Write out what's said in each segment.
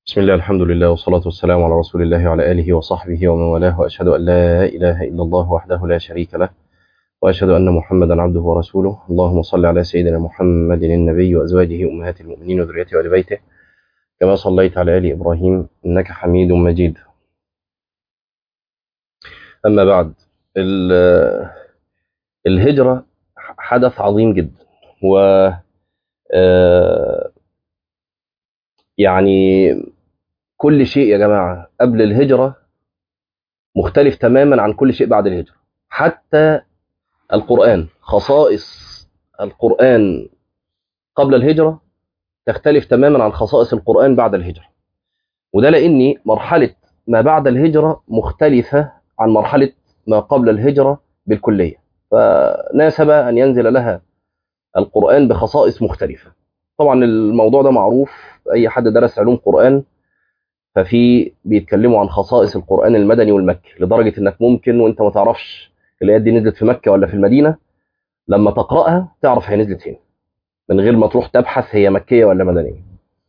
بسم الله الحمد لله والصلاة والسلام على رسول الله وعلى آله وصحبه ومن والاه وأشهد أن لا إله إلا الله وحده لا شريك له وأشهد أن محمدا عبده ورسوله اللهم صل على سيدنا محمد النبي وأزواجه أمهات المؤمنين وذريته وآل بيته كما صليت على آل إبراهيم إنك حميد مجيد أما بعد ال- الهجرة حدث عظيم جدا و آه، يعني كل شيء يا جماعة قبل الهجرة مختلف تماما عن كل شيء بعد الهجرة حتى القرآن خصائص القرآن قبل الهجرة تختلف تماما عن خصائص القرآن بعد الهجرة وده لأن مرحلة ما بعد الهجرة مختلفة عن مرحلة ما قبل الهجرة بالكلية فناسب أن ينزل لها القرآن بخصائص مختلفة طبعا الموضوع ده معروف أي حد درس علوم قرآن ففي بيتكلموا عن خصائص القرآن المدني والمكي لدرجة انك ممكن وانت ما تعرفش الآيات دي نزلت في مكة ولا في المدينة لما تقرأها تعرف هي نزلت فين من غير ما تروح تبحث هي مكية ولا مدنية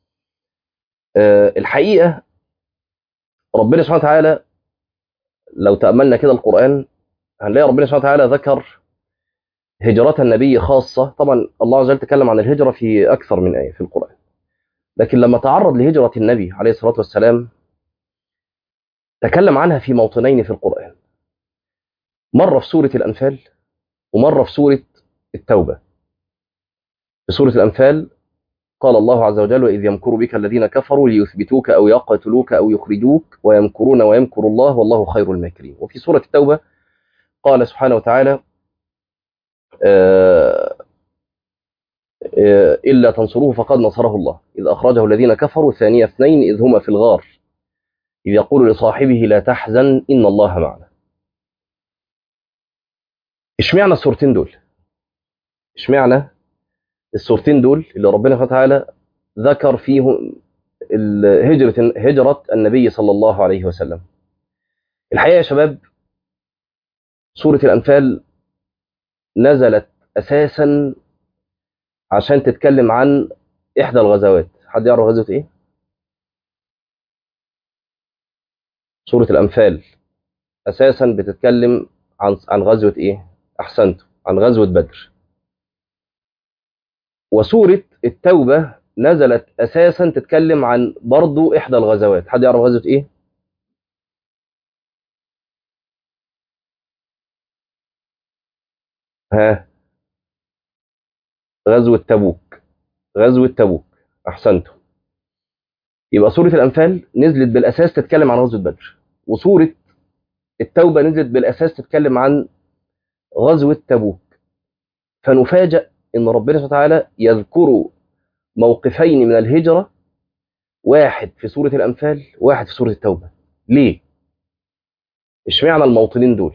أه الحقيقة ربنا سبحانه وتعالى لو تأملنا كده القرآن هنلاقي ربنا سبحانه وتعالى ذكر هجرات النبي خاصة طبعا الله عز وجل تكلم عن الهجرة في أكثر من آية في القرآن لكن لما تعرض لهجرة النبي عليه الصلاة والسلام تكلم عنها في موطنين في القرآن مرة في سورة الأنفال ومرة في سورة التوبة في سورة الأنفال قال الله عز وجل وإذ يمكر بك الذين كفروا ليثبتوك أو يقتلوك أو يخرجوك ويمكرون ويمكر الله والله خير الماكرين وفي سورة التوبة قال سبحانه وتعالى آه آه إلا تنصروه فقد نصره الله إذ أخرجه الذين كفروا ثانية اثنين إذ هما في الغار إذ يقول لصاحبه لا تحزن إن الله معنا اشمعنى السورتين دول اشمعنى السورتين دول اللي ربنا سبحانه وتعالى ذكر فيهم هجرة هجرة النبي صلى الله عليه وسلم الحقيقة يا شباب سورة الأنفال نزلت أساسا عشان تتكلم عن إحدى الغزوات حد يعرف غزوة إيه؟ سورة الأنفال أساسا بتتكلم عن عن غزوة إيه؟ أحسنتم عن غزوة بدر وسورة التوبة نزلت أساسا تتكلم عن برضو إحدى الغزوات حد يعرف غزوة إيه؟ ها غزوة تبوك غزوة تبوك أحسنتم يبقى سورة الأنفال نزلت بالأساس تتكلم عن غزوة بدر وسورة التوبة نزلت بالأساس تتكلم عن غزوة تبوك فنفاجأ إن ربنا سبحانه وتعالى يذكر موقفين من الهجرة واحد في سورة الأنفال واحد في سورة التوبة ليه؟ اشمعنى الموطنين دول؟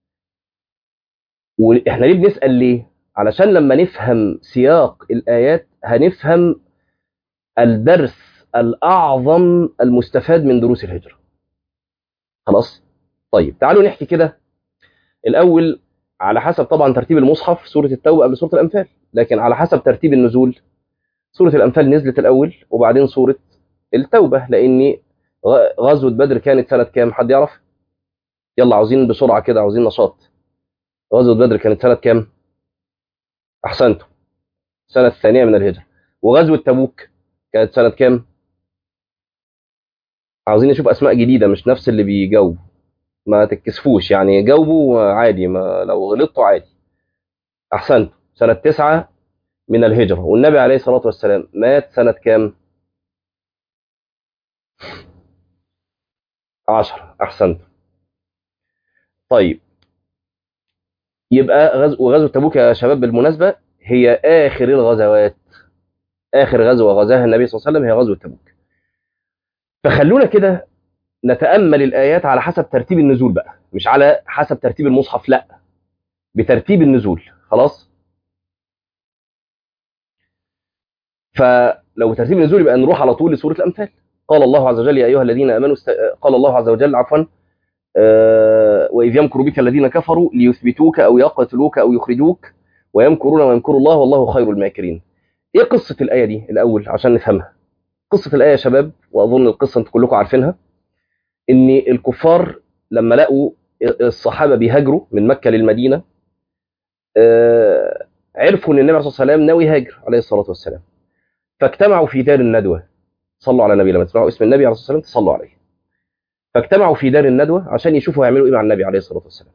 واحنا ليه بنسأل ليه؟ علشان لما نفهم سياق الآيات هنفهم الدرس الأعظم المستفاد من دروس الهجرة خلاص؟ طيب تعالوا نحكي كده الأول على حسب طبعا ترتيب المصحف سورة التوبة قبل سورة الأنفال لكن على حسب ترتيب النزول سورة الأنفال نزلت الأول وبعدين سورة التوبة لأن غزوة بدر كانت سنة كام حد يعرف يلا عاوزين بسرعة كده عاوزين نشاط غزوة بدر كانت سنة كام أحسنتم السنة الثانية من الهجرة وغزوة تبوك كانت سنة كام عاوزين نشوف أسماء جديدة مش نفس اللي بيجاوب ما تتكسفوش يعني جاوبوا عادي ما لو غلطتوا عادي أحسنتم سنة تسعة من الهجرة والنبي عليه الصلاة والسلام مات سنة كام عشر أحسنتم طيب يبقى غزو وغزوة تبوك يا شباب بالمناسبة هي آخر الغزوات آخر غزوة غزاها النبي صلى الله عليه وسلم هي غزوة تبوك فخلونا كده نتأمل الآيات على حسب ترتيب النزول بقى مش على حسب ترتيب المصحف لا بترتيب النزول خلاص فلو ترتيب النزول يبقى نروح على طول لسورة الأمثال قال الله عز وجل يا أيها الذين آمنوا است... قال الله عز وجل عفوا أه... وإذ يمكر بك الذين كفروا ليثبتوك أو يقتلوك أو يخرجوك ويمكرون ويمكر الله والله خير الماكرين إيه قصة الآية دي الأول عشان نفهمها قصه الايه يا شباب واظن القصه انتم كلكم عارفينها ان الكفار لما لقوا الصحابه بيهاجروا من مكه للمدينه آه، عرفوا ان النبي عليه الصلاه والسلام ناوي يهاجر عليه الصلاه والسلام فاجتمعوا في دار الندوه صلوا على النبي لما تسمعوا اسم النبي عليه الصلاه والسلام تصلوا عليه فاجتمعوا في دار الندوه عشان يشوفوا هيعملوا ايه مع النبي عليه الصلاه والسلام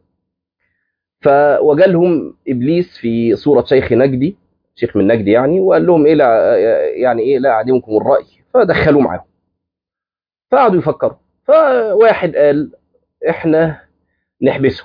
فوجالهم ابليس في صوره شيخ نجدي شيخ من نجدي يعني وقال لهم ايه لا يعني ايه لا اعدمكم الراي فدخلوه معاهم فقعدوا يفكروا فواحد قال احنا نحبسه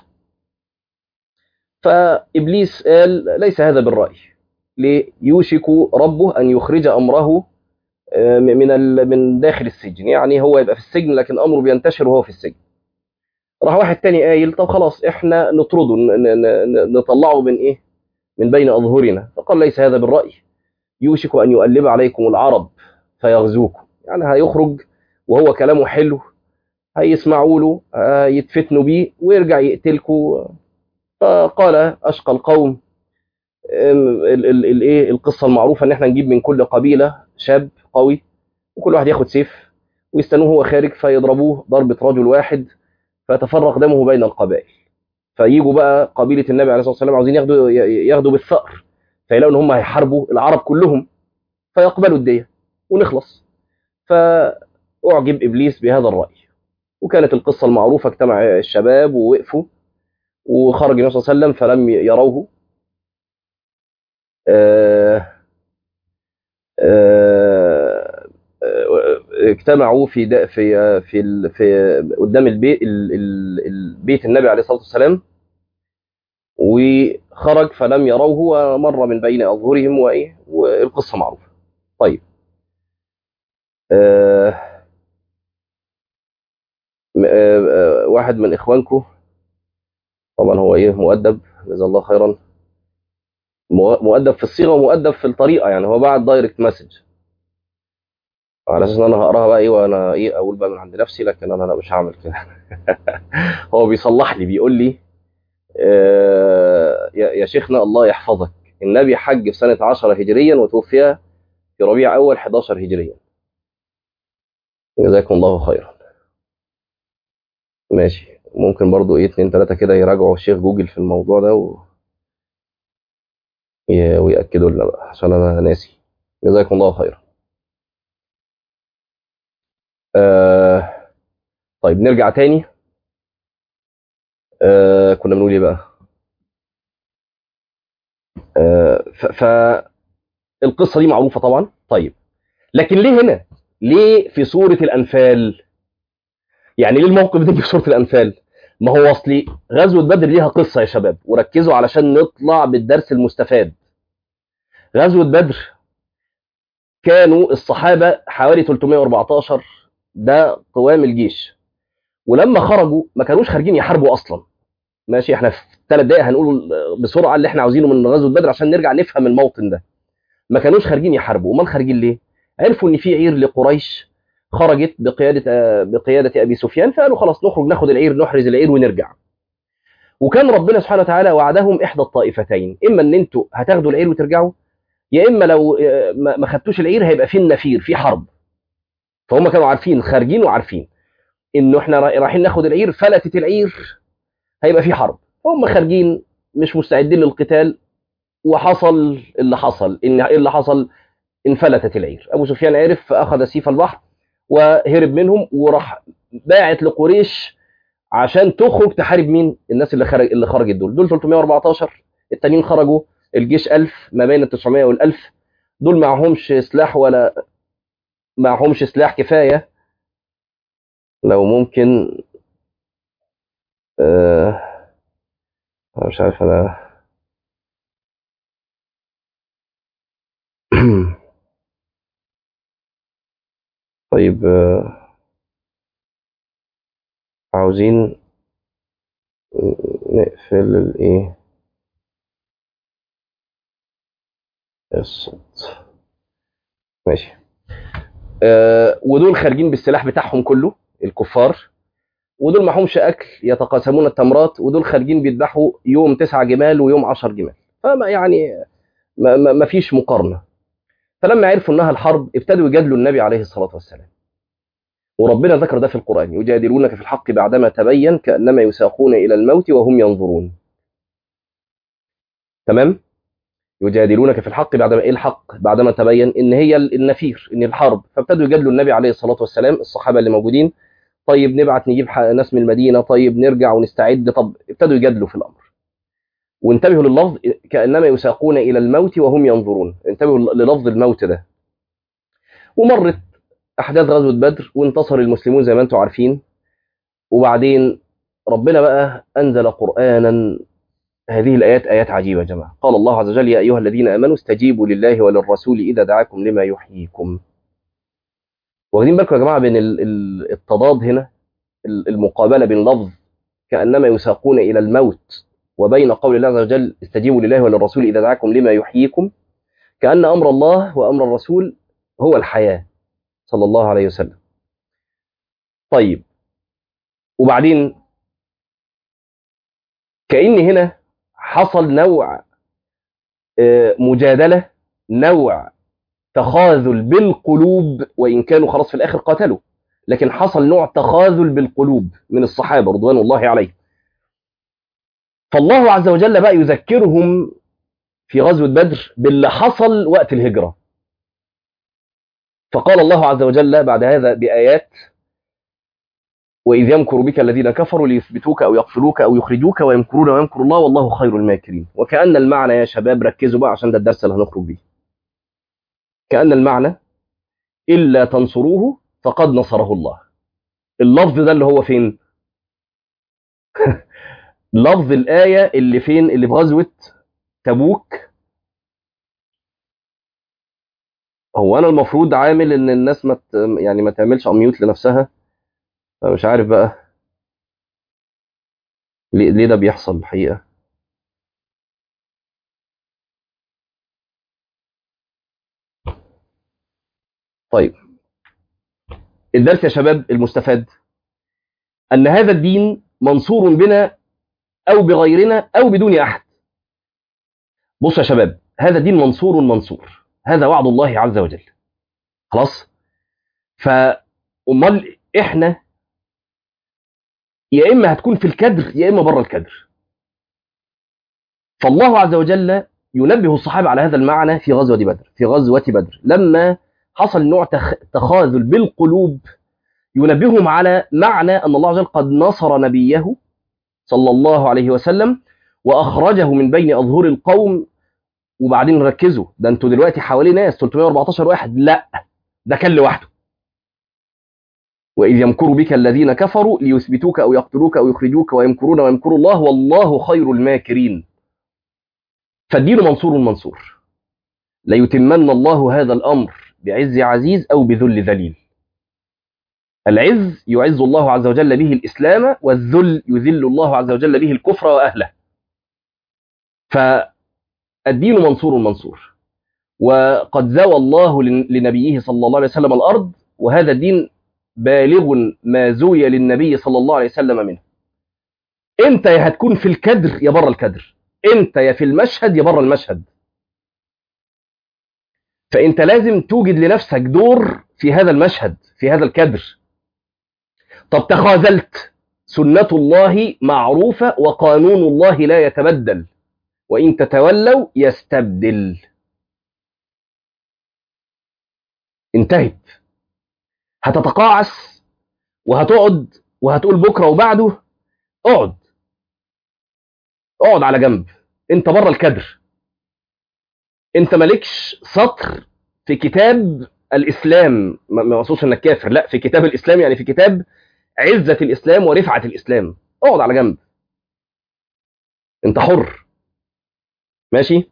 فابليس قال ليس هذا بالراي ليه يوشك ربه ان يخرج امره آه، من ال- من داخل السجن يعني هو يبقى في السجن لكن امره بينتشر وهو في السجن راح واحد تاني قايل طب خلاص احنا نطرده ن- ن- ن- نطلعه من ايه من بين اظهرنا فقال ليس هذا بالراي يوشك ان يؤلب عليكم العرب فيغزوكم يعني هيخرج وهو كلامه حلو هيسمعوا له آه، يتفتنوا بيه ويرجع يقتلكوا فقال اشقى القوم ال- ال- ال- الايه القصه المعروفه ان احنا نجيب من كل قبيله شاب قوي وكل واحد ياخد سيف ويستنوه هو خارج فيضربوه ضربه رجل واحد فيتفرق دمه بين القبائل فيجوا بقى قبيله النبي عليه الصلاه والسلام عاوزين ياخدوا ياخدوا بالثأر فيلاقوا ان هم هيحاربوا العرب كلهم فيقبلوا الديه ونخلص فاعجب ابليس بهذا الراي وكانت القصه المعروفه اجتمع الشباب ووقفوا وخرج النبي صلى الله عليه وسلم فلم يروه آه، آه، آه، اجتمعوا في دا- في آه، في ال- في قدام البيت ال- ال- البيت النبي عليه الصلاه والسلام وخرج فلم يروه ومر من بين اظهرهم وايه والقصه معروفه. طيب آه، م- آه، آه، واحد من اخوانكم طبعا هو ايه مؤدب جزاه الله خيرا مو- مؤدب في الصيغه ومؤدب في الطريقه يعني هو بعت دايركت مسج على اساس ان انا هقراها بقى ايه وانا ايه اقول بقى من عند نفسي لكن انا لا مش هعمل كده هو بيصلح لي بيقول لي آه، يا يا شيخنا الله يحفظك النبي حج في سنه 10 هجريا وتوفي في ربيع اول 11 هجريا جزاكم الله خيرا ماشي ممكن برضو ايه اتنين تلاته كده يراجعوا الشيخ جوجل في الموضوع ده و... ي- ويأكدوا لنا بقى عشان انا ناسي جزاكم الله خيرا آه طيب نرجع تاني آه كنا بنقول ايه بقى آه ف... فالقصه دي معروفه طبعا طيب لكن ليه هنا ليه في سوره الانفال يعني ليه الموقف ده في سوره الانفال ما هو اصلي غزوه بدر ليها قصه يا شباب وركزوا علشان نطلع بالدرس المستفاد غزوه بدر كانوا الصحابه حوالي 314 ده قوام الجيش ولما خرجوا ما كانوش خارجين يحاربوا اصلا ماشي احنا في ثلاث دقائق هنقول بسرعه اللي احنا عاوزينه من غزوه بدر عشان نرجع نفهم الموطن ده ما كانوش خارجين يحاربوا امال خارجين ليه عرفوا ان في عير لقريش خرجت بقياده آه، بقياده ابي سفيان فقالوا خلاص نخرج ناخد العير نحرز العير ونرجع وكان ربنا سبحانه وتعالى وعدهم احدى الطائفتين اما ان انتوا هتاخدوا العير وترجعوا يا اما لو آه، ما ما خدتوش العير هيبقى في النفير في حرب فهم كانوا عارفين خارجين وعارفين انه احنا را- رايحين ناخد العير فلتت العير هيبقى في حرب هم خارجين مش مستعدين للقتال وحصل اللي حصل ان ايه اللي حصل انفلتت العير ابو سفيان عرف فاخذ سيف البحر وهرب منهم وراح باعت لقريش عشان تخرج تحارب مين الناس اللي خرج اللي خرجت دول دول 314 التانيين خرجوا الجيش 1000 ما بين ال 900 وال 1000 دول معهمش سلاح ولا معهمش سلاح كفايه لو ممكن آه أنا مش عارف انا طيب آه، عاوزين نقفل الايه الصوت ماشي آه ودول خارجين بالسلاح بتاعهم كله الكفار ودول معهمش اكل يتقاسمون التمرات ودول خارجين بيذبحوا يوم تسعة جمال ويوم عشر جمال فما يعني ما, ما, ما فيش مقارنه فلما عرفوا انها الحرب ابتدوا يجادلوا النبي عليه الصلاه والسلام وربنا ذكر ده في القران يجادلونك في الحق بعدما تبين كانما يساقون الى الموت وهم ينظرون تمام يجادلونك في الحق بعدما ايه الحق بعدما تبين ان هي النفير ان الحرب فابتدوا يجادلوا النبي عليه الصلاه والسلام الصحابه اللي موجودين طيب نبعت نجيب ناس من المدينه طيب نرجع ونستعد طب ابتدوا يجادلوا في الامر وانتبهوا لللفظ كانما يساقون الى الموت وهم ينظرون انتبهوا للفظ الموت ده ومرت احداث غزوه بدر وانتصر المسلمون زي ما انتم عارفين وبعدين ربنا بقى انزل قرانا هذه الايات ايات عجيبه يا جماعه قال الله عز وجل يا ايها الذين امنوا استجيبوا لله وللرسول اذا دعاكم لما يحييكم واخدين بالكم يا جماعه بين التضاد هنا المقابله بين لفظ كانما يساقون الى الموت وبين قول الله عز وجل استجيبوا لله وللرسول اذا دعاكم لما يحييكم كان امر الله وامر الرسول هو الحياه صلى الله عليه وسلم طيب وبعدين كأن هنا حصل نوع مجادلة نوع تخاذل بالقلوب وإن كانوا خلاص في الآخر قاتلوا لكن حصل نوع تخاذل بالقلوب من الصحابة رضوان الله عليهم فالله عز وجل بقى يذكرهم في غزوة بدر باللي حصل وقت الهجرة فقال الله عز وجل بعد هذا بآيات وإذ يمكر بك الذين كفروا ليثبتوك أو يقتلوك أو يخرجوك ويمكرون ويمكر الله والله خير الماكرين وكأن المعنى يا شباب ركزوا بقى عشان ده الدرس اللي هنخرج بيه كأن المعنى إلا تنصروه فقد نصره الله اللفظ ده اللي هو فين لفظ الآية اللي فين اللي في غزوة تبوك هو أنا المفروض عامل إن الناس ما يعني ما تعملش أميوت لنفسها مش عارف بقى ليه, ليه ده بيحصل الحقيقة طيب الدرس يا شباب المستفاد أن هذا الدين منصور بنا أو بغيرنا أو بدون أحد بص يا شباب هذا الدين منصور منصور هذا وعد الله عز وجل خلاص فأمال إحنا يا إما هتكون في الكدر يا إما بره الكدر فالله عز وجل ينبه الصحابة على هذا المعنى في غزوة بدر في غزوة بدر لما حصل نوع تخاذل بالقلوب ينبههم على معنى أن الله عز وجل قد نصر نبيه صلى الله عليه وسلم وأخرجه من بين أظهر القوم وبعدين ركزوا ده انتوا دلوقتي حوالي ناس 314 واحد لا ده كان لوحده وإذ يمكر بك الذين كفروا ليثبتوك أو يقتلوك أو يخرجوك ويمكرون ويمكر الله والله خير الماكرين فالدين منصور منصور ليتمن الله هذا الأمر بعز عزيز أو بذل ذليل العز يعز الله عز وجل به الإسلام والذل يذل الله عز وجل به الكفر وأهله فالدين منصور منصور وقد زوى الله لنبيه صلى الله عليه وسلم الأرض وهذا الدين بالغ ما زوي للنبي صلى الله عليه وسلم منه انت يا هتكون في الكدر يا بره الكدر انت يا في المشهد يا بره المشهد فانت لازم توجد لنفسك دور في هذا المشهد في هذا الكدر طب تخاذلت سنة الله معروفة وقانون الله لا يتبدل وإن تتولوا يستبدل انتهت هتتقاعس وهتقعد وهتقول بكرة وبعده اقعد اقعد على جنب انت بره الكدر انت مالكش سطر في كتاب الاسلام ما مقصودش انك كافر لا في كتاب الاسلام يعني في كتاب عزة الاسلام ورفعة الاسلام اقعد على جنب انت حر ماشي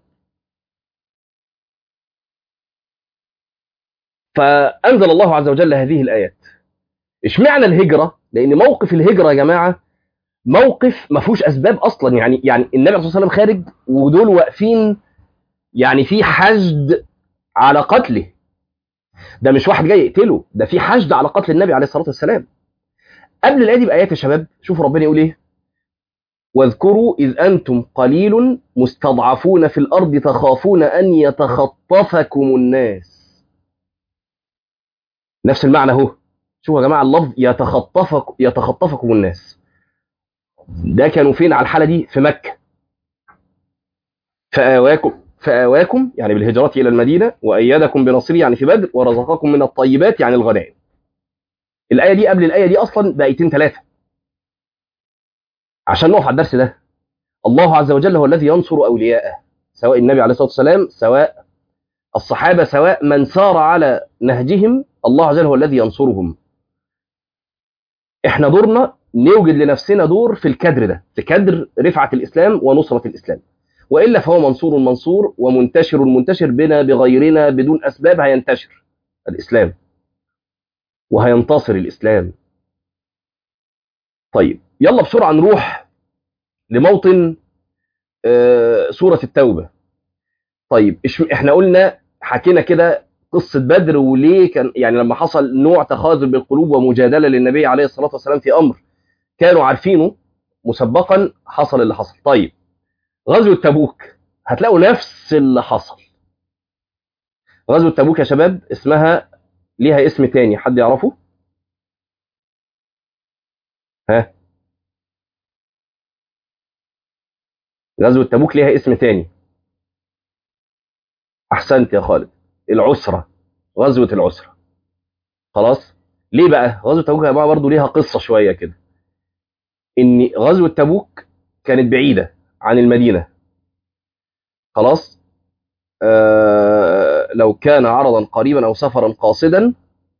فانزل الله عز وجل هذه الايات اشمعنى الهجره لان موقف الهجره يا جماعه موقف ما فيهوش اسباب اصلا يعني يعني النبي صلى الله عليه وسلم خارج ودول واقفين يعني في حشد على قتله ده مش واحد جاي يقتله ده في حشد على قتل النبي عليه الصلاه والسلام قبل الايه دي بايات يا شباب شوفوا ربنا يقول ايه واذكروا اذ انتم قليل مستضعفون في الارض تخافون ان يتخطفكم الناس نفس المعنى اهو شوفوا يا جماعه اللفظ يتخطفك يتخطفكم الناس ده كانوا فين على الحاله دي في مكه فآواكم فآواكم يعني بالهجرة إلى المدينة وأيدكم بنصره يعني في بدر ورزقكم من الطيبات يعني الغنائم الآية دي قبل الآية دي أصلا بآيتين ثلاثة عشان نقف على الدرس ده الله عز وجل هو الذي ينصر أولياءه سواء النبي عليه الصلاة والسلام سواء الصحابة سواء من سار على نهجهم الله عز وجل هو الذي ينصرهم احنا دورنا نوجد لنفسنا دور في الكدر ده في كدر رفعة الإسلام ونصرة الإسلام وإلا فهو منصور منصور ومنتشر منتشر بنا بغيرنا بدون أسباب هينتشر الإسلام وهينتصر الإسلام طيب يلا بسرعة نروح لموطن آه سورة التوبة طيب احنا قلنا حكينا كده قصة بدر وليه كان يعني لما حصل نوع تخاذل بالقلوب ومجادلة للنبي عليه الصلاة والسلام في أمر كانوا عارفينه مسبقا حصل اللي حصل طيب غزوة تبوك هتلاقوا نفس اللي حصل غزوة تبوك يا شباب اسمها ليها اسم تاني حد يعرفه ها غزوة تبوك ليها اسم تاني احسنت يا خالد العسرة غزوة العسرة خلاص ليه بقى غزوة تبوك يا جماعه برضه ليها قصة شوية كده ان غزوة تبوك كانت بعيدة عن المدينة خلاص آه لو كان عرضا قريبا أو سفرا قاصدا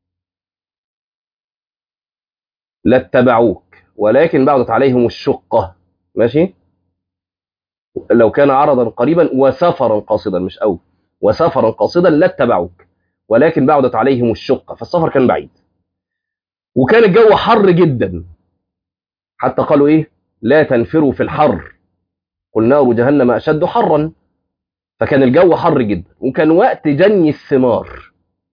لاتبعوك ولكن بعدت عليهم الشقة ماشي لو كان عرضا قريبا وسفرا قاصدا مش أو وسفرا قاصدا لاتبعوك ولكن بعدت عليهم الشقة فالسفر كان بعيد وكان الجو حر جدا حتى قالوا ايه لا تنفروا في الحر قل نار جهنم أشد حرا فكان الجو حر جدا وكان وقت جني الثمار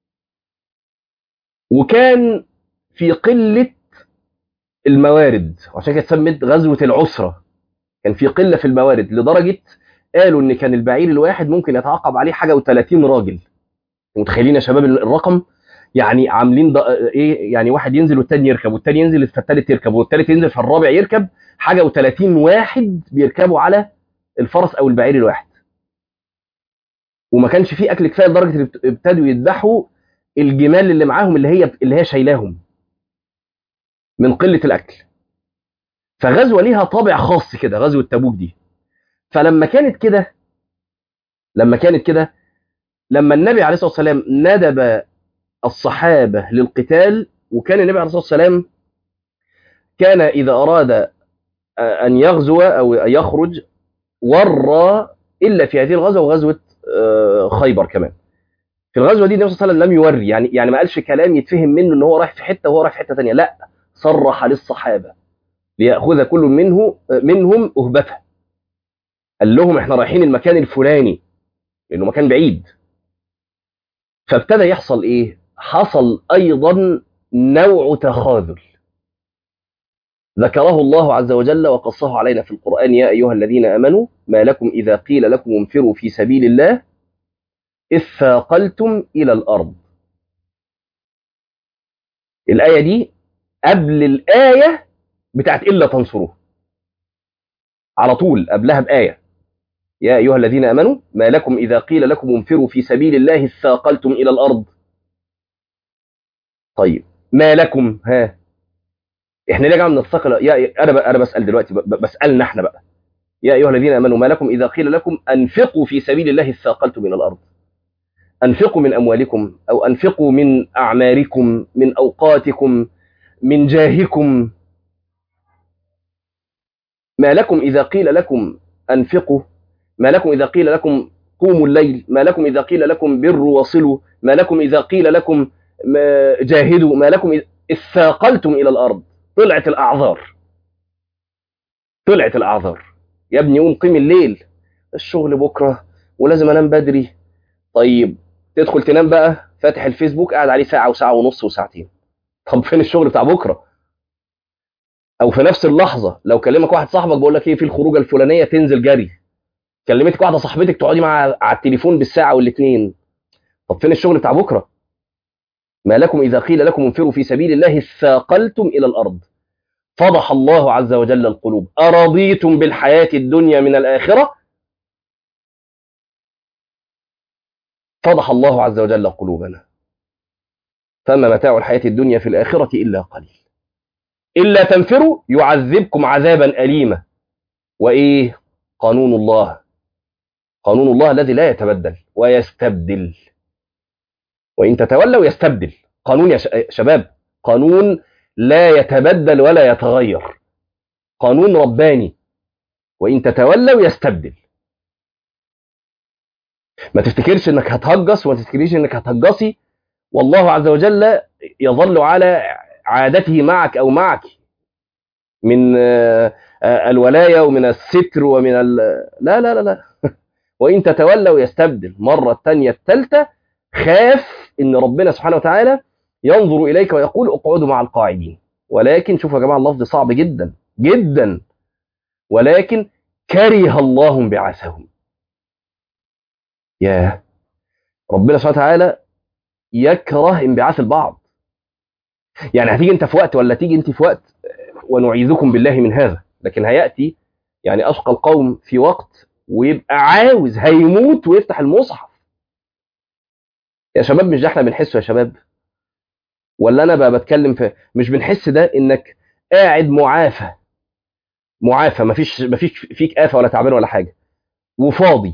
وكان في قلة الموارد وعشان كده اتسمت غزوة العسرة كان في قلة في الموارد لدرجة قالوا ان كان البعير الواحد ممكن يتعاقب عليه حاجة و30 راجل متخيلين يا شباب الرقم يعني عاملين ايه يعني واحد ينزل والتاني يركب والتاني ينزل فالتالت يركب والتالت ينزل فالرابع يركب حاجه و30 واحد بيركبوا على الفرس او البعير الواحد وما كانش فيه اكل كفايه لدرجه ان ابتدوا يذبحوا الجمال اللي معاهم اللي هي اللي هي شايلاهم من قله الاكل فغزوه ليها طابع خاص كده غزوه تبوك دي فلما كانت كده لما كانت كده لما النبي عليه الصلاه والسلام ندب الصحابه للقتال وكان النبي عليه الصلاه والسلام كان اذا اراد ان يغزو او يخرج ورى الا في هذه الغزوه وغزوه خيبر كمان في الغزوه دي النبي صلى الله عليه وسلم لم يوري يعني يعني ما قالش كلام يتفهم منه ان هو رايح في حته وهو رايح في حته ثانيه لا صرح للصحابه ليأخذ كل منه منهم أهبته قال لهم احنا رايحين المكان الفلاني لأنه مكان بعيد فابتدى يحصل ايه حصل ايضا نوع تخاذل ذكره الله عز وجل وقصه علينا في القرآن يا أيها الذين أمنوا ما لكم إذا قيل لكم انفروا في سبيل الله إذ ثاقلتم إلى الأرض الآية دي قبل الآية بتاعت إلا تنصروه على طول قبلها بآية يا أيها الذين أمنوا ما لكم إذا قيل لكم انفروا في سبيل الله إذ ثاقلتم إلى الأرض طيب ما لكم ها احنا ليه من الثقل يا انا انا بسال دلوقتي بسالنا احنا بقى يا ايها الذين امنوا ما لكم اذا قيل لكم انفقوا في سبيل الله اثاقلتم من الارض انفقوا من اموالكم او انفقوا من اعماركم من اوقاتكم من جاهكم ما لكم اذا قيل لكم انفقوا ما لكم اذا قيل لكم قوموا الليل ما لكم اذا قيل لكم بروا وصلوا ما لكم اذا قيل لكم جاهدوا ما لكم اثاقلتم الى الارض طلعت الاعذار طلعت الاعذار يا ابني قوم قيم الليل الشغل بكره ولازم انام بدري طيب تدخل تنام بقى فاتح الفيسبوك قاعد عليه ساعه وساعه ونص وساعتين طب فين الشغل بتاع بكره او في نفس اللحظه لو كلمك واحد صاحبك بقول لك ايه في الخروجه الفلانيه تنزل جري كلمتك واحده صاحبتك تقعدي مع على التليفون بالساعه والاثنين طب فين الشغل بتاع بكره ما لكم إذا قيل لكم انفروا في سبيل الله اثاقلتم إلى الأرض فضح الله عز وجل القلوب أرضيتم بالحياة الدنيا من الآخرة فضح الله عز وجل قلوبنا فما متاع الحياة الدنيا في الآخرة إلا قليل إلا تنفروا يعذبكم عذابا أليما وإيه قانون الله قانون الله الذي لا يتبدل ويستبدل وإن تتولوا يستبدل قانون يا شباب قانون لا يتبدل ولا يتغير قانون رباني وإن تتولوا يستبدل ما تفتكرش انك هتهجص وما تفتكريش انك هتهجصي والله عز وجل يظل على عادته معك او معك من الولايه ومن الستر ومن ال... لا لا لا لا وان تتولوا يستبدل مره الثانيه الثالثه خاف ان ربنا سبحانه وتعالى ينظر اليك ويقول اقعدوا مع القاعدين ولكن شوفوا يا جماعه اللفظ صعب جدا جدا ولكن كره الله انبعاثهم ياه ربنا سبحانه وتعالى يكره انبعاث البعض يعني هتيجي انت في وقت ولا تيجي انت في وقت ونعيذكم بالله من هذا لكن هياتي يعني اشقى القوم في وقت ويبقى عاوز هيموت ويفتح المصحف يا شباب مش ده احنا بنحسه يا شباب ولا انا بقى بتكلم في مش بنحس ده انك قاعد معافى معافى مفيش مفيش فيك آفة ولا تعبان ولا حاجة وفاضي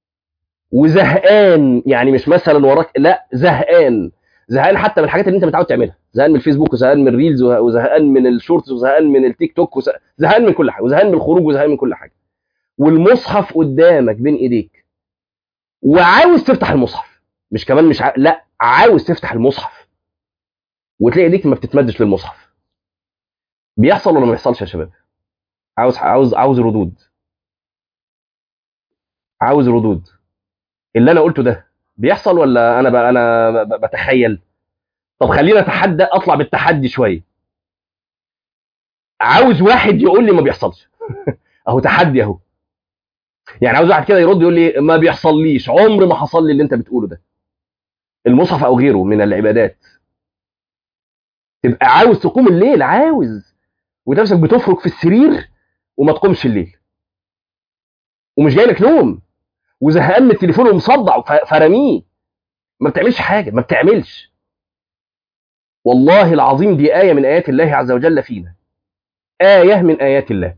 وزهقان يعني مش مثلا وراك لا زهقان زهقان حتى من الحاجات اللي انت متعود تعملها زهقان من الفيسبوك وزهقان من الريلز وزهقان من الشورتس وزهقان من التيك توك وزهقان من كل حاجه وزهقان من الخروج وزهقان من كل حاجه والمصحف قدامك بين ايديك وعاوز تفتح المصحف مش كمان مش ع... لا عاوز تفتح المصحف وتلاقي ايديك ما بتتمدش للمصحف بيحصل ولا ما بيحصلش يا شباب عاوز عاوز عاوز ردود عاوز ردود اللي انا قلته ده بيحصل ولا انا ب... انا ب... بتخيل طب خلينا اتحدى اطلع بالتحدي شويه عاوز واحد يقول لي ما بيحصلش اهو تحدي اهو يعني عاوز واحد كده يرد يقول لي ما بيحصليش عمر ما حصل لي اللي انت بتقوله ده المصحف او غيره من العبادات تبقى عاوز تقوم الليل عاوز ونفسك بتفرك في السرير وما تقومش الليل ومش جاي لك نوم وزهقان من التليفون ومصدع فرميه ما بتعملش حاجه ما بتعملش والله العظيم دي آية من آيات الله عز وجل فينا آية من آيات الله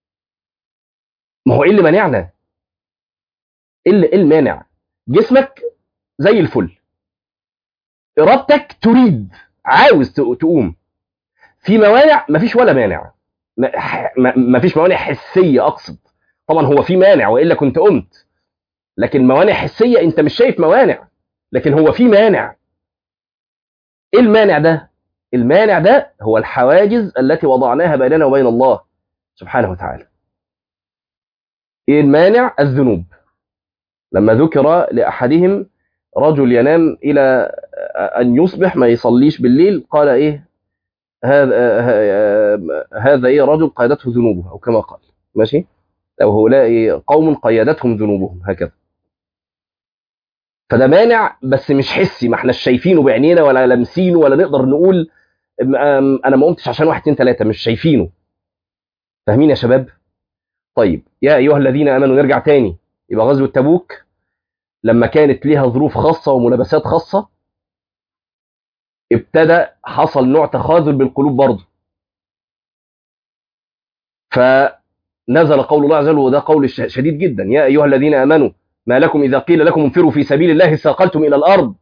ما هو إيه اللي مانعنا إيه اللي إيه المانع جسمك زي الفل إرادتك تريد عاوز تقوم في موانع مفيش ولا مانع مفيش موانع حسية أقصد طبعا هو في مانع وإلا كنت قمت لكن موانع حسية أنت مش شايف موانع لكن هو في مانع ايه المانع ده المانع ده هو الحواجز التي وضعناها بيننا وبين الله سبحانه وتعالى ايه المانع الذنوب لما ذكر لاحدهم رجل ينام الى ان يصبح ما يصليش بالليل قال ايه هذا هذا ايه رجل قيدته ذنوبه او كما قال ماشي او هؤلاء قوم قيدتهم ذنوبهم هكذا فده مانع بس مش حسي ما احنا شايفينه بعينينا ولا لامسينه ولا نقدر نقول انا ما قمتش عشان واحد اتنين تلاته مش شايفينه فاهمين يا شباب طيب يا ايها الذين امنوا نرجع تاني يبقى غزوه تبوك لما كانت ليها ظروف خاصه وملابسات خاصه ابتدى حصل نوع تخاذل بالقلوب برضه فنزل قول الله عز وجل وده قول شديد جدا يا ايها الذين امنوا ما لكم إذا قيل لكم انفروا في سبيل الله ساقلتم إلى الأرض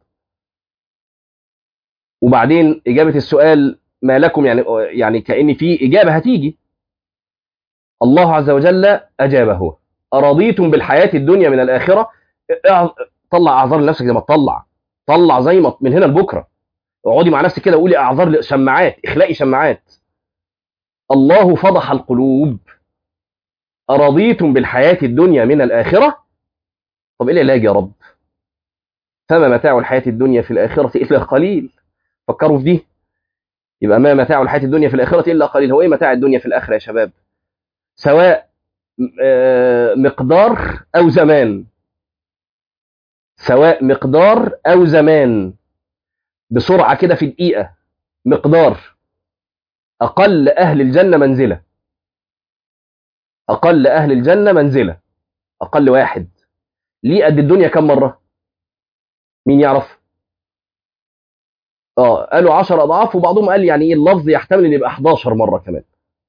وبعدين إجابة السؤال ما لكم يعني يعني كأن في إجابة هتيجي الله عز وجل أجابه أرضيتم بالحياة الدنيا من الآخرة طلع أعذار لنفسك زي ما تطلع طلع زي ما من هنا لبكرة اقعدي مع نفسك كده وقولي أعذار شماعات اخلقي شماعات الله فضح القلوب أرضيتم بالحياة الدنيا من الآخرة طب ايه العلاج يا رب فما متاع الحياة الدنيا في الآخرة إلا قليل فكروا في دي يبقى ما متاع الحياة الدنيا في الآخرة إلا قليل هو إيه متاع الدنيا في الآخرة يا شباب سواء مقدار أو زمان سواء مقدار أو زمان بسرعه كده في دقيقه مقدار اقل اهل الجنه منزله اقل اهل الجنه منزله اقل واحد ليه قد الدنيا كم مره مين يعرف اه قالوا 10 اضعاف وبعضهم قال يعني ايه اللفظ يحتمل ان يبقى 11 مره كمان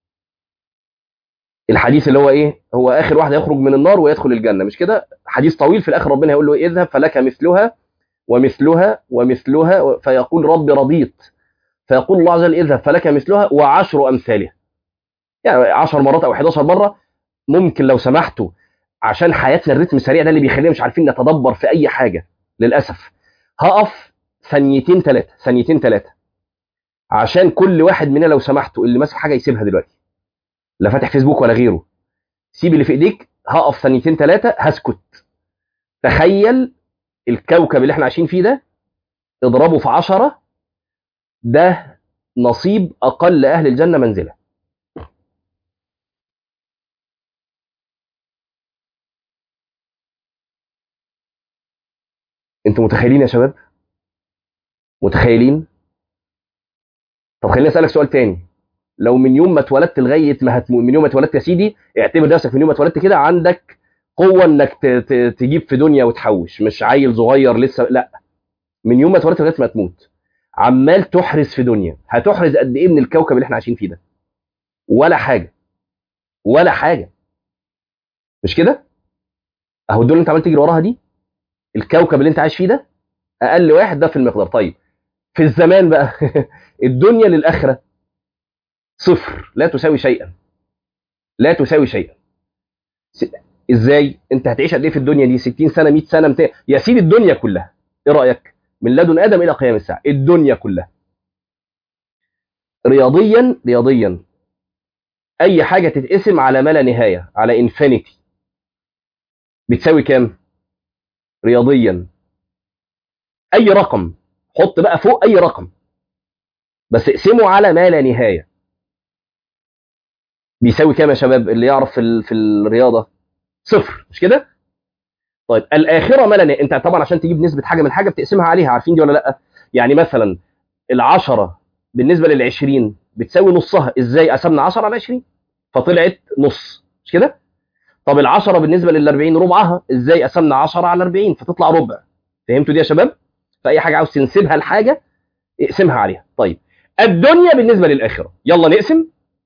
الحديث اللي هو ايه هو اخر واحد يخرج من النار ويدخل الجنه مش كده حديث طويل في الاخر ربنا هيقول له إيه؟ اذهب فلك مثلها ومثلها ومثلها فيقول رب رضيت فيقول الله عز وجل اذهب فلك مثلها وعشر امثالها يعني 10 مرات او 11 مره ممكن لو سمحتوا عشان حياتنا الريتم السريع ده اللي بيخلينا مش عارفين نتدبر في اي حاجه للاسف هقف ثانيتين ثلاثه ثانيتين ثلاثه عشان كل واحد مننا لو سمحتوا اللي ماسك حاجه يسيبها دلوقتي لا فاتح فيسبوك ولا غيره سيب اللي في ايديك هقف ثانيتين ثلاثه هسكت تخيل الكوكب اللي احنا عايشين فيه ده اضربه في عشرة ده نصيب اقل اهل الجنه منزله انتوا متخيلين يا شباب متخيلين طب خليني اسالك سؤال تاني لو من يوم ما اتولدت لغايه ما هتموت من يوم ما اتولدت يا سيدي اعتبر نفسك من يوم ما اتولدت كده عندك قوه انك ت- ت- تجيب في دنيا وتحوش مش عيل صغير لسه لا من يوم ما اتولدت لغايه ما تموت عمال تحرز في دنيا هتحرز قد ايه من الكوكب اللي احنا عايشين فيه ده ولا حاجه ولا حاجه مش كده اهو الدنيا اللي انت عمال تجري وراها دي الكوكب اللي انت عايش فيه ده اقل واحد ده في المقدار طيب في الزمان بقى الدنيا للاخره صفر لا تساوي شيئا لا تساوي شيئا س- ازاي انت هتعيش قد ايه في الدنيا دي 60 سنه 100 سنه 200 يا سيدي الدنيا كلها ايه رايك من لدن ادم الى قيام الساعه الدنيا كلها رياضيا رياضيا اي حاجه تتقسم على ما لا نهايه على انفينيتي بتساوي كام رياضيا اي رقم حط بقى فوق اي رقم بس اقسمه على ما لا نهايه بيساوي كام يا شباب اللي يعرف في, ال- في الرياضه صفر مش كده طيب الاخره ما لا نهايه انت طبعا عشان تجيب نسبه حاجه من حاجه بتقسمها عليها عارفين دي ولا لا يعني مثلا العشرة بالنسبه لل20 بتساوي نصها ازاي قسمنا 10 على 20 فطلعت نص مش كده طب العشرة بالنسبه لل40 ربعها ازاي قسمنا 10 على 40 فتطلع ربع فهمتوا دي يا شباب فاي حاجه عاوز تنسبها لحاجه اقسمها عليها طيب الدنيا بالنسبه للاخره يلا نقسم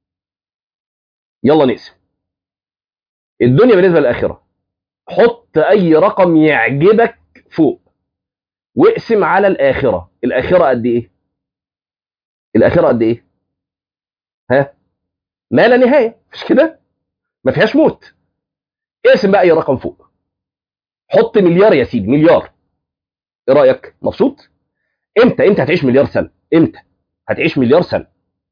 يلا نقسم الدنيا بالنسبه للاخره حط اي رقم يعجبك فوق واقسم على الاخره الاخره قد ايه الاخره قد ايه ها ما لا نهايه مش كده ما فيهاش موت اقسم بقى اي رقم فوق حط مليار يا سيدي مليار ايه رايك مبسوط امتى امتى هتعيش مليار سنه امتى هتعيش مليار سنه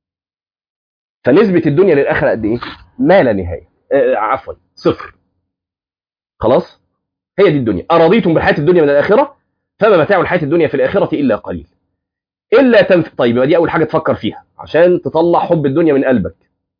فنسبه الدنيا للاخره قد ايه ما لا نهايه آه عفوا صفر خلاص هي دي الدنيا ارضيتم بالحياه الدنيا من الاخره فما متاع الحياه الدنيا في الاخره الا قليل الا تنف... طيب يبقى دي اول حاجه تفكر فيها عشان تطلع حب الدنيا من قلبك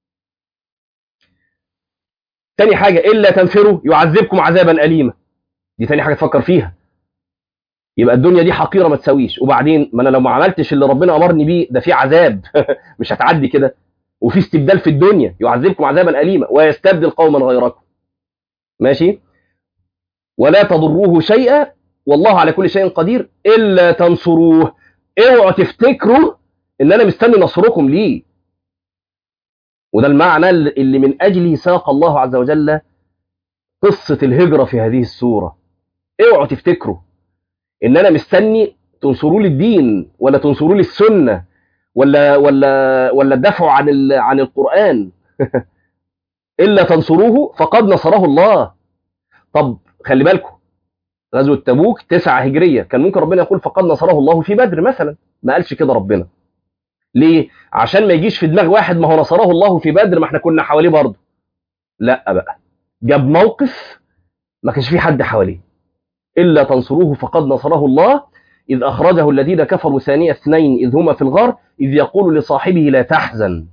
تاني حاجه الا تنفروا يعذبكم عذابا اليما دي تاني حاجه تفكر فيها يبقى الدنيا دي حقيره ما تساويش وبعدين ما انا لو ما عملتش اللي ربنا امرني بيه ده في عذاب مش هتعدي كده وفي استبدال في الدنيا يعذبكم عذابا اليما ويستبدل قوما غيركم ماشي ولا تضروه شيئا والله على كل شيء قدير الا تنصروه اوعوا تفتكروا ان انا مستني نصركم ليه وده المعنى اللي من اجله ساق الله عز وجل قصه الهجره في هذه السوره اوعوا تفتكروا ان انا مستني تنصروا لي الدين ولا تنصروا لي السنه ولا ولا ولا الدفع عن ال- عن القران الا تنصروه فقد نصره الله طب خلي بالكم غزوه تبوك 9 هجريه كان ممكن ربنا يقول فقد نصره الله في بدر مثلا ما قالش كده ربنا ليه عشان ما يجيش في دماغ واحد ما هو نصره الله في بدر ما احنا كنا حواليه برضه لا بقى جاب موقف ما كانش في حد حواليه الا تنصروه فقد نصره الله اذ اخرجه الذين كفروا ثاني اثنين اذ هما في الغار اذ يقول لصاحبه لا تحزن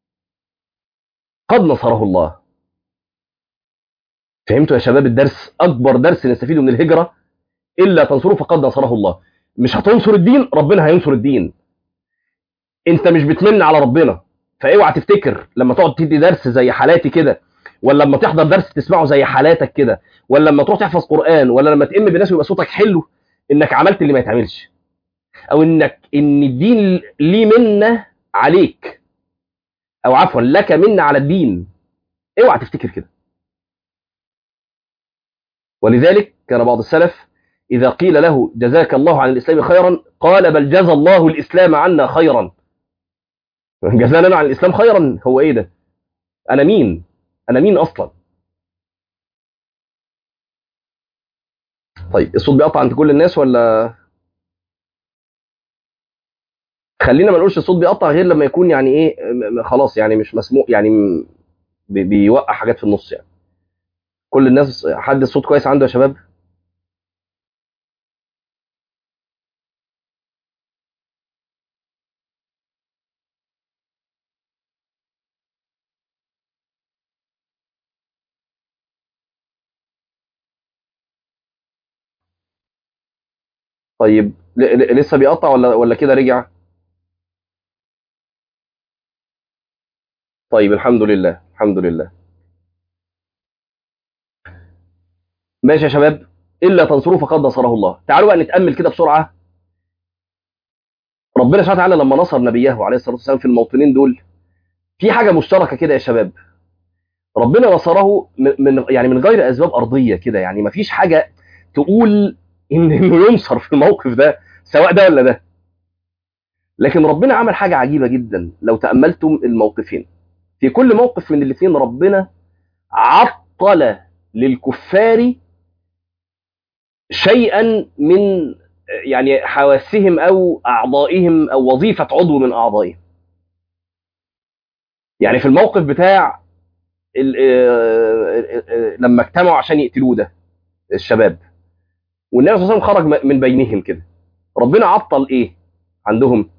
قد نصره الله فهمتوا يا شباب الدرس اكبر درس نستفيده من الهجره الا تنصروه فقد نصره الله مش هتنصر الدين ربنا هينصر الدين انت مش بتمن على ربنا فاوعى تفتكر لما تقعد تدي درس زي حالاتي كده ولا لما تحضر درس تسمعه زي حالاتك كده ولا لما تروح تحفظ قران ولا لما تئم بناس ويبقى صوتك حلو انك عملت اللي ما يتعملش او انك ان الدين ليه منه عليك او عفوا لك منه على الدين اوعى تفتكر كده ولذلك كان بعض السلف اذا قيل له جزاك الله عن الاسلام خيرا قال بل جزى الله الاسلام عنا خيرا جزانا عن الاسلام خيرا هو ايه ده انا مين انا مين اصلا طيب الصوت بيقطع عند كل الناس ولا خلينا ما نقولش الصوت بيقطع غير لما يكون يعني ايه م- م- خلاص يعني مش مسموع يعني م- بي- بيوقع حاجات في النص يعني كل الناس حد الصوت كويس عنده يا شباب طيب ل- ل- لسه بيقطع ولا ولا كده رجع طيب الحمد لله الحمد لله ماشي يا شباب الا تنصروه فقد نصره الله تعالوا بقى نتامل كده بسرعه ربنا سبحانه وتعالى لما نصر نبيه عليه الصلاه والسلام في الموطنين دول في حاجه مشتركه كده يا شباب ربنا نصره من من- يعني من غير اسباب ارضيه كده يعني ما فيش حاجه تقول ان انه ينصر في الموقف ده سواء ده ولا ده لكن ربنا عمل حاجه عجيبه جدا لو تاملتم الموقفين في كل موقف من الاثنين ربنا عطل للكفار شيئا من يعني حواسهم او اعضائهم او وظيفه عضو من اعضائهم يعني في الموقف بتاع ال- آه، آه، آه، لما اجتمعوا عشان يقتلوه ده الشباب والنبي صلى الله عليه وسلم خرج م- من بينهم كده ربنا عطل ايه عندهم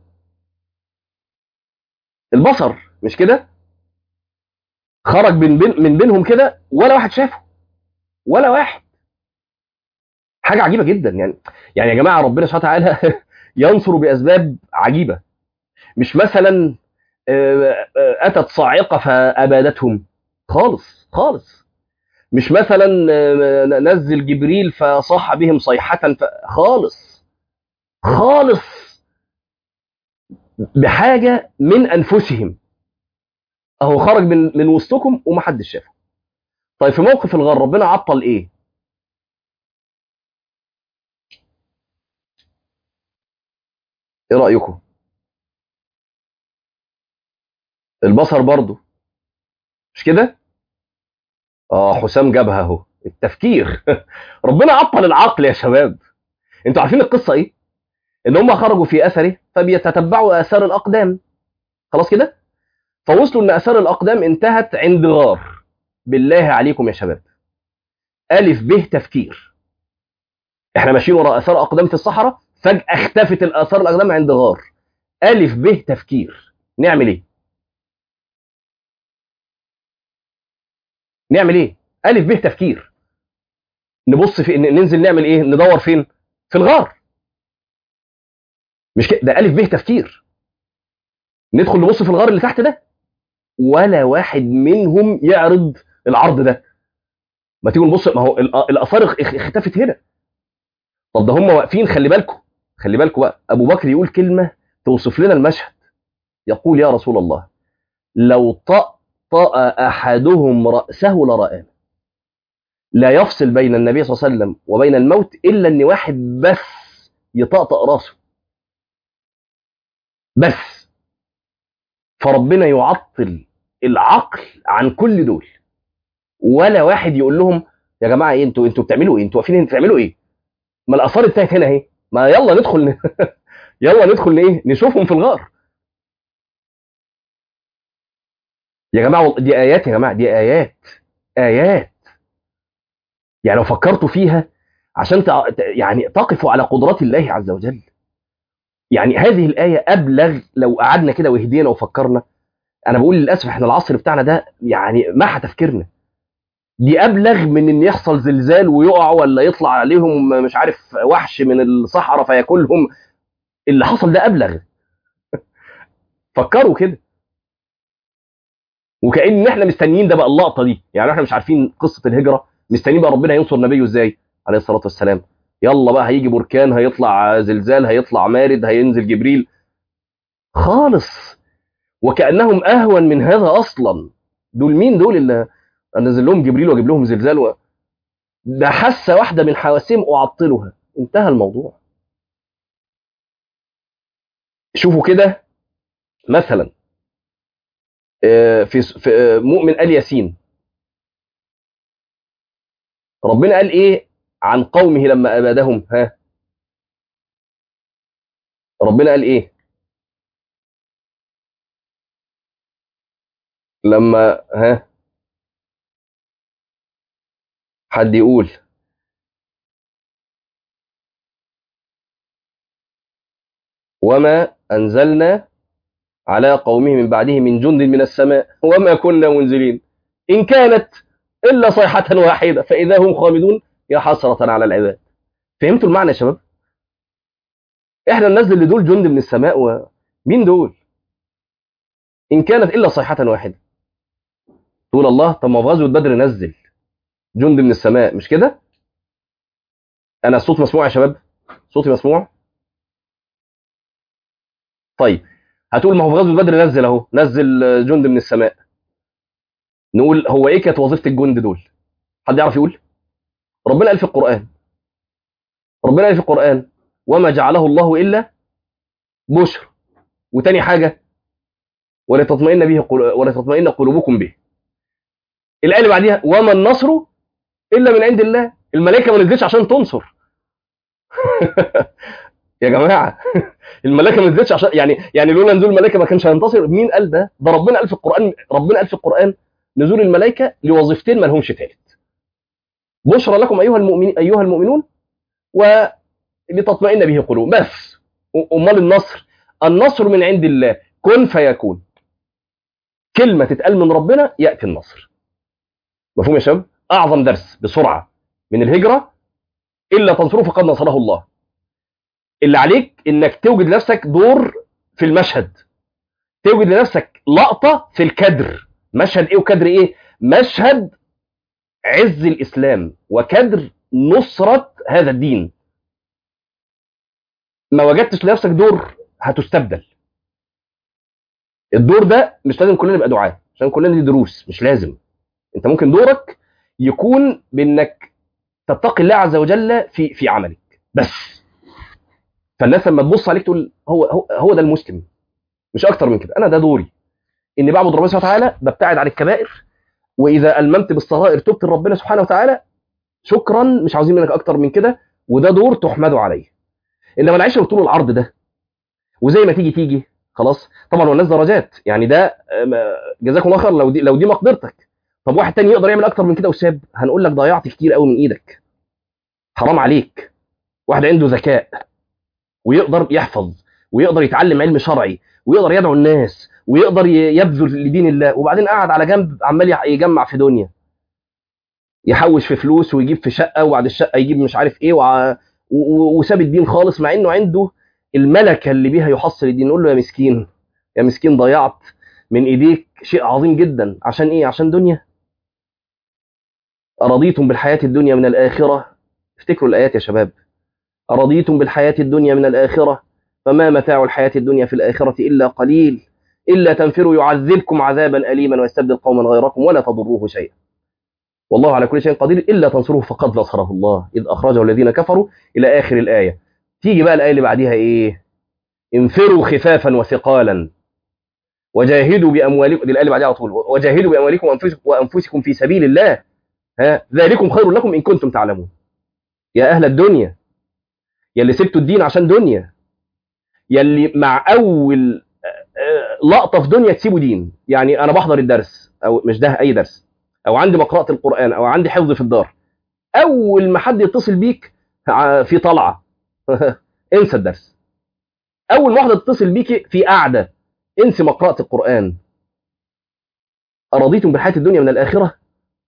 البصر مش كده خرج من بين من بينهم كده ولا واحد شافه ولا واحد حاجه عجيبه جدا يعني يعني يا جماعه ربنا سبحانه وتعالى ينصر باسباب عجيبه مش مثلا آه، آه، اتت صاعقه فابادتهم خالص خالص مش مثلا آه، نزل جبريل فصاح بهم صيحه ف- خالص خالص بحاجه من انفسهم اهو خرج من من وسطكم ومحدش شافه طيب في موقف الغار ربنا عطل ايه ايه رايكم البصر برضو مش كده اه حسام جابها اهو التفكير ربنا عطل العقل يا شباب انتوا عارفين القصه ايه ان هم خرجوا في اثره فبيتتبعوا اثار الاقدام خلاص كده فوصلوا ان اثار الاقدام انتهت عند غار بالله عليكم يا شباب الف ب تفكير احنا ماشيين وراء اثار اقدام في الصحراء فجاه اختفت الاثار الاقدام عند غار الف ب تفكير نعمل ايه نعمل ايه الف ب تفكير نبص في ننزل نعمل ايه ندور فين في الغار مش كده ده الف ب تفكير ندخل نبص في الغار اللي تحت ده ولا واحد منهم يعرض العرض ده ما تيجوا نبص ما هو الآ- الاثار اخ- اختفت هنا طب ده هم واقفين خلي بالكم خلي بالكم بقى ابو بكر يقول كلمه توصف لنا المشهد يقول يا رسول الله لو طأطأ احدهم راسه لرآنا لا يفصل بين النبي صلى الله عليه وسلم وبين الموت الا ان واحد بس يطأطأ راسه بس فربنا يعطل العقل عن كل دول ولا واحد يقول لهم يا جماعه ايه انتوا انتوا بتعملوا ايه انتوا واقفين هنا بتعملوا ايه ما الاثار انتهت هنا اهي ما يلا ندخل ن... يلا ندخل ايه نشوفهم في الغار يا جماعه والله دي ايات يا جماعه دي ايات ايات يعني لو فكرتوا فيها عشان تع... ت- يعني تقفوا على قدرات الله عز وجل يعني هذه الايه ابلغ لو قعدنا كده وهدينا وفكرنا انا بقول للاسف احنا العصر بتاعنا ده يعني محى تفكيرنا دي ابلغ من ان يحصل زلزال ويقعوا ولا يطلع عليهم مش عارف وحش من الصحراء فياكلهم اللي حصل ده ابلغ فكروا كده وكأن احنا مستنيين ده بقى اللقطه دي يعني احنا مش عارفين قصه الهجره مستنيين بقى ربنا ينصر نبيه ازاي عليه الصلاه والسلام يلا بقى هيجي بركان هيطلع زلزال هيطلع مارد هينزل جبريل خالص وكانهم اهون من هذا اصلا دول مين دول اللي انزل لهم جبريل واجيب لهم زلزال و... ده حاسه واحده من حواسهم اعطلها انتهى الموضوع شوفوا كده مثلا في في مؤمن ال ياسين ربنا قال ايه عن قومه لما ابادهم ها ربنا قال ايه لما ها حد يقول وما أنزلنا على قومه من بعده من جند من السماء وما كنا منزلين إن كانت إلا صيحة واحدة فإذا هم خامدون يا حسرة على العباد فهمتوا المعنى يا شباب إحنا ننزل لدول جند من السماء ومين دول إن كانت إلا صيحة واحدة تقول الله طب ما في غزوة بدر نزل جند من السماء مش كده أنا الصوت مسموع يا شباب صوتي مسموع طيب هتقول ما هو في غزوه بدر نزل اهو نزل جند من السماء نقول هو ايه كانت وظيفه الجند دول حد يعرف يقول ربنا قال في القران ربنا قال في القران وما جعله الله الا بشر وتاني حاجه ولتطمئن به ولتطمئن قلوبكم به الايه اللي بعديها وما النصر الا من عند الله الملائكه ما نزلتش عشان تنصر يا جماعه الملائكه ما نزلتش عشان يعني يعني لولا نزول الملائكه ما كانش هينتصر مين قال ده ده ربنا قال في القران ربنا قال في القران نزول الملائكه لوظيفتين ما لهمش ثالث بشرى لكم ايها المؤمنين ايها المؤمنون ولتطمئن به قلوب بس امال النصر النصر من عند الله كن فيكون كلمه تتقال من ربنا ياتي النصر مفهوم يا شباب اعظم درس بسرعه من الهجره الا تنصروه فقد نصره الله اللي عليك انك توجد لنفسك دور في المشهد توجد لنفسك لقطة في الكدر مشهد ايه وكدر ايه مشهد عز الاسلام وكدر نصرة هذا الدين ما وجدتش لنفسك دور هتستبدل الدور ده مش لازم كلنا نبقى دعاة عشان كلنا دي دروس مش لازم انت ممكن دورك يكون بانك تتقي الله عز وجل في في عملك بس فالناس لما تبص عليك تقول هو هو, هو ده المسلم مش اكتر من كده انا ده دوري اني بعبد ربنا سبحانه وتعالى ببتعد عن الكبائر واذا الممت بالصغائر تبت ربنا سبحانه وتعالى شكرا مش عاوزين منك اكتر من كده وده دور تحمده عليه انما العيشه طول العرض ده وزي ما تيجي تيجي خلاص طبعا والناس درجات يعني ده جزاكم الله خير لو دي لو دي مقدرتك طب واحد تاني يقدر يعمل اكتر من كده وساب هنقول لك ضيعت كتير قوي من ايدك حرام عليك واحد عنده ذكاء ويقدر يحفظ ويقدر يتعلم علم شرعي ويقدر يدعو الناس ويقدر يبذل لدين الله وبعدين قاعد على جنب عمال يجمع في دنيا يحوش في فلوس ويجيب في شقه وبعد الشقه يجيب مش عارف ايه وع... وساب الدين خالص مع انه عنده الملكه اللي بيها يحصل الدين نقول له يا مسكين يا مسكين ضيعت من ايديك شيء عظيم جدا عشان ايه عشان دنيا أرضيتم بالحياة الدنيا من الآخرة افتكروا الآيات يا شباب أرضيتم بالحياة الدنيا من الآخرة فما متاع الحياة الدنيا في الآخرة إلا قليل إلا تنفروا يعذبكم عذابا أليما ويستبدل قوما غيركم ولا تضروه شيئا والله على كل شيء قدير إلا تنصروه فقد نصره الله إذ أخرجه الذين كفروا إلى آخر الآية تيجي بقى الآية اللي بعديها إيه انفروا خفافا وثقالا وجاهدوا بأموالكم دي الآية اللي بعديها على طول وجاهدوا بأموالكم وأنفسكم في سبيل الله ها ذلكم خير لكم إن كنتم تعلمون يا أهل الدنيا يا اللي سبتوا الدين عشان دنيا يا اللي مع أول لقطة في دنيا تسيبوا دين يعني أنا بحضر الدرس أو مش ده أي درس أو عندي مقرأة القرآن أو عندي حفظ في الدار أول ما حد يتصل بيك في طلعة انسى الدرس أول ما واحدة تتصل بيك في قعدة انسي مقرأة القرآن أرضيتم بالحياة الدنيا من الآخرة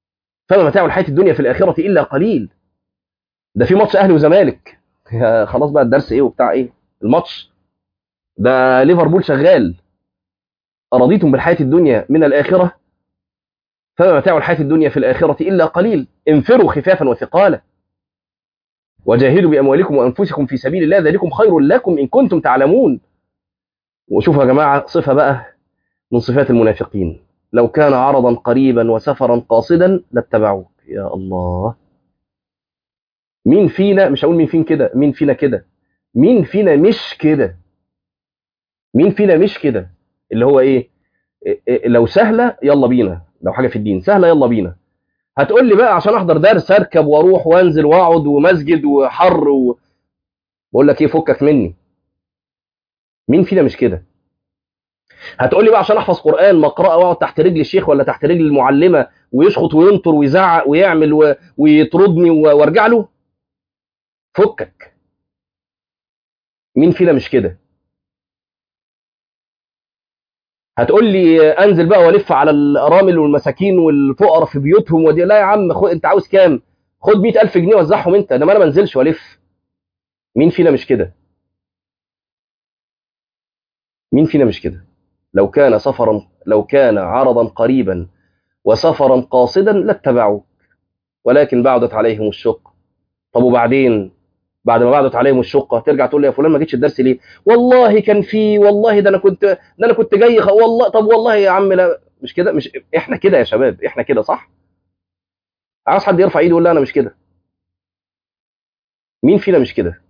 فما متاع الحياه الدنيا في الاخره الا قليل ده في ماتش اهلي وزمالك يا خلاص بقى الدرس ايه وبتاع ايه الماتش ده ليفربول شغال أرضيتم بالحياة الدنيا من الآخرة فما متاع الحياة الدنيا في الآخرة إلا قليل انفروا خفافا وثقالا وجاهدوا بأموالكم وأنفسكم في سبيل الله ذلكم خير لكم إن كنتم تعلمون وشوفوا يا جماعة صفة بقى من صفات المنافقين لو كان عرضا قريبا وسفرا قاصدا لاتبعوك يا الله مين فينا مش هقول مين فين كده مين فينا كده مين فينا مش كده مين فينا مش كده اللي هو ايه إيه- إيه، لو سهله يلا بينا لو حاجه في الدين سهله يلا بينا هتقول لي بقى عشان احضر درس اركب واروح وانزل واقعد ومسجد وحر و... بقول لك ايه فكك مني مين فينا مش كده هتقول لي بقى عشان احفظ قران مقرأه واقعد تحت رجل الشيخ ولا تحت رجل المعلمه ويشخط وينطر ويزعق ويعمل و... ويطردني و... وارجع له فكك مين فينا مش كده هتقول لي انزل بقى والف على الارامل والمساكين والفقراء في بيوتهم ودي لا يا عم خد انت عاوز كام خد 100000 جنيه وزعهم انت انما انا ما انزلش والف مين فينا مش كده مين فينا مش كده لو كان سفرا لو كان عرضا قريبا وسفرا قاصدا لاتبعوك ولكن بعدت عليهم الشق طب وبعدين بعد ما بعدت عليهم الشقه ترجع تقول لي يا فلان ما جيتش الدرس ليه والله كان في والله ده انا كنت ده انا كنت جاي خ- والله طب والله يا عم لا مش كده مش احنا كده يا شباب احنا كده صح عاوز حد يرفع ايده يقول لا انا مش كده مين فينا مش كده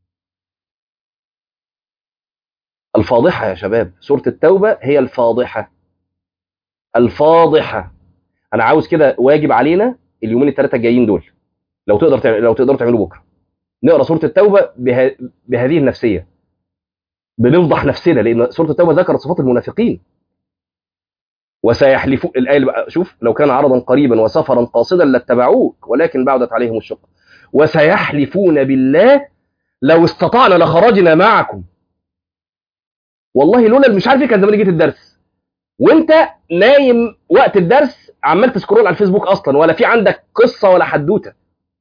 الفاضحه يا شباب سوره التوبه هي الفاضحه الفاضحه انا عاوز كده واجب علينا اليومين الثلاثه الجايين دول لو تقدر تعمل لو تقدروا تعملوا بكره نقرا سوره التوبه به... بهذه النفسيه بنفضح نفسنا لان سوره التوبه ذكرت صفات المنافقين وسيحلفون الايه اللي بقى شوف لو كان عرضا قريبا وسفرا قاصدا لاتبعوك ولكن بعدت عليهم الشقه وسيحلفون بالله لو استطعنا لخرجنا معكم والله لولا مش عارف ايه كان زمان جيت الدرس وانت نايم وقت الدرس عمال تسكرول على الفيسبوك اصلا ولا في عندك قصه ولا حدوته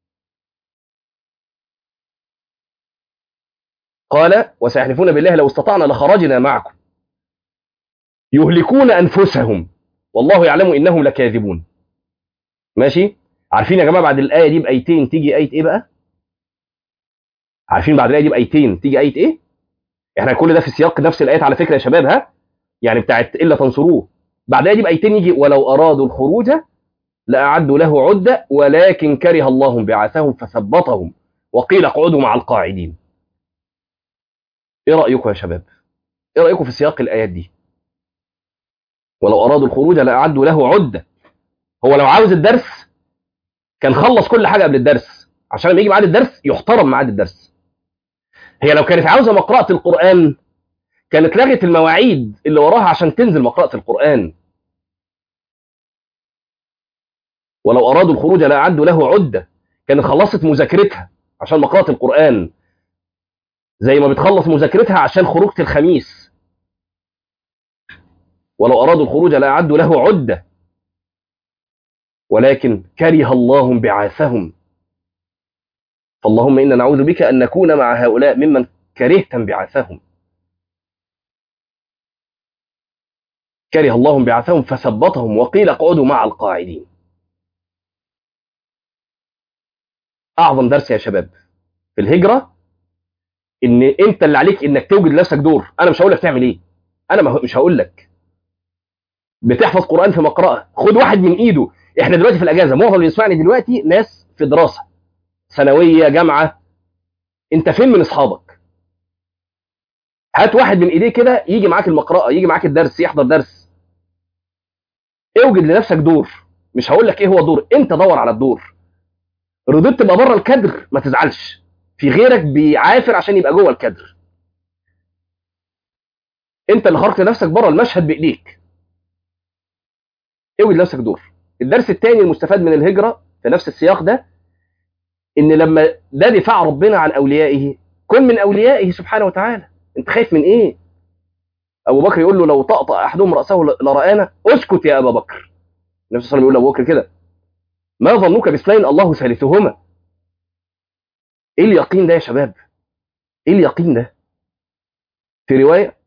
قال وسيحلفون بالله لو استطعنا لخرجنا معكم يهلكون انفسهم والله يعلم انهم لكاذبون ماشي عارفين يا جماعه بعد الايه دي بايتين تيجي ايه ايه بقى عارفين بعد الايه دي بايتين تيجي ايه ايه احنا كل ده في سياق نفس الايات على فكره يا شباب ها يعني بتاعت الا تنصروه بعد الايه دي بايتين يجي ولو ارادوا الخروج لاعدوا له عده ولكن كره الله بعثهم فثبطهم وقيل اقعدوا مع القاعدين ايه رايكم يا شباب ايه رايكم في سياق الايات دي ولو ارادوا الخروج لاعدوا له عده هو لو عاوز الدرس كان خلص كل حاجه قبل الدرس عشان لما يجي ميعاد الدرس يحترم ميعاد الدرس هي لو كانت عاوزه مقرأة القرآن كانت لغت المواعيد اللي وراها عشان تنزل مقرأة القرآن ولو أرادوا الخروج لأعدوا له عدة كانت خلصت مذاكرتها عشان مقرأة القرآن زي ما بتخلص مذاكرتها عشان خروجة الخميس ولو أرادوا الخروج لأعدوا له عدة ولكن كره الله انبعاثهم فاللهم إنا نعوذ بك أن نكون مع هؤلاء ممن كرهت انبعاثهم كره الله انبعاثهم فثبطهم وقيل اقعدوا مع القاعدين أعظم درس يا شباب في الهجرة إن أنت اللي عليك إنك توجد لنفسك دور أنا مش هقول لك تعمل إيه أنا ما- مش هقول لك بتحفظ قرآن في مقرأة خد واحد من إيده إحنا دلوقتي في الأجازة معظم اللي يسمعني دلوقتي ناس في دراسة ثانويه جامعه انت فين من اصحابك هات واحد من ايديه كده يجي معاك المقرأة يجي معاك الدرس يحضر درس اوجد لنفسك دور مش هقول لك ايه هو دور انت دور على الدور رضيت تبقى بره الكادر ما تزعلش في غيرك بيعافر عشان يبقى جوه الكادر انت اللي خرجت نفسك بره المشهد بايديك اوجد لنفسك دور الدرس الثاني المستفاد من الهجره في نفس السياق ده ان لما ده دفاع ربنا عن اوليائه كن من اوليائه سبحانه وتعالى انت خايف من ايه ابو بكر يقول له لو طأطأ احدهم راسه لرآنا اسكت يا ابا بكر النبي صلى الله عليه وسلم يقول لابو بكر كده ما ظنك باثنين الله ثالثهما ايه اليقين ده يا شباب ايه اليقين ده في روايه